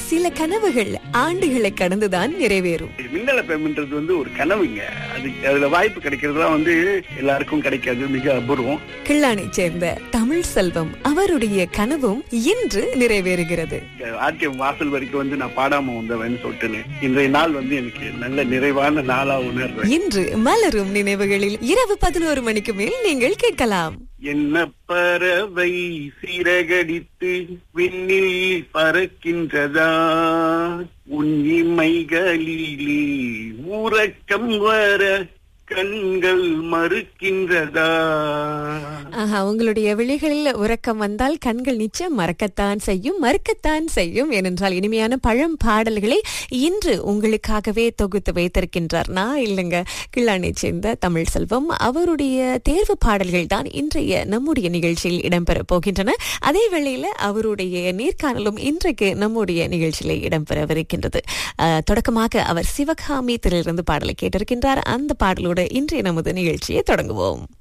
சில கனவுகள் ஆண்டுகளை கடந்துதான் நிறைவேறும் மின்னல பேமெண்ட்றது வந்து ஒரு கனவுங்க அது அதுல வாய்ப்பு கிடைக்கிறதுலாம் வந்து எல்லாருக்கும் கிடைக்காது மிக அபூர்வம் கிள்ளானை சேர்ந்த தமிழ் செல்வம் அவருடைய கனவும் இன்று நிறைவேறுகிறது ஆர்டிஎம் வாசல் வரைக்கும் வந்து நான் பாடாம வந்தவன் சொல்லிட்டு இன்றைய நாள் வந்து எனக்கு நல்ல நிறைவான நாளா உணர்றேன் இன்று மலரும் நினைவுகளில் இரவு பதினோரு மணிக்கு மேல் நீங்கள் கேட்கலாம் என்ன பறவை சிறகடித்து விண்ணில் பறக்கின்றதா உன் இமைகளிலே உறக்கம் வர கண்கள் மறுக்கின்றதா ஆஹா உங்களுடைய விழிகளில் உறக்கம் வந்தால் கண்கள் நிச்சயம் மறக்கத்தான் செய்யும் மறுக்கத்தான் செய்யும் ஏனென்றால் இனிமையான பழம் பாடல்களை இன்று உங்களுக்காகவே தொகுத்து வைத்திருக்கின்றார் நான் இல்லைங்க கிள்ளானை சேர்ந்த தமிழ் செல்வம் அவருடைய தேர்வு பாடல்கள் தான் இன்றைய நம்முடைய நிகழ்ச்சியில் இடம்பெற போகின்றன அதே வேளையில அவருடைய நேர்காணலும் இன்றைக்கு நம்முடைய நிகழ்ச்சியில் இடம்பெறவிருக்கின்றது அஹ், தொடக்கமாக அவர் சிவகாமி திரையிலிருந்து பாடலை கேட்டிருக்கின்றார் அந்த பாடலோடு இன்றைய நமது நிகழ்ச்சியை தொடங்குவோம்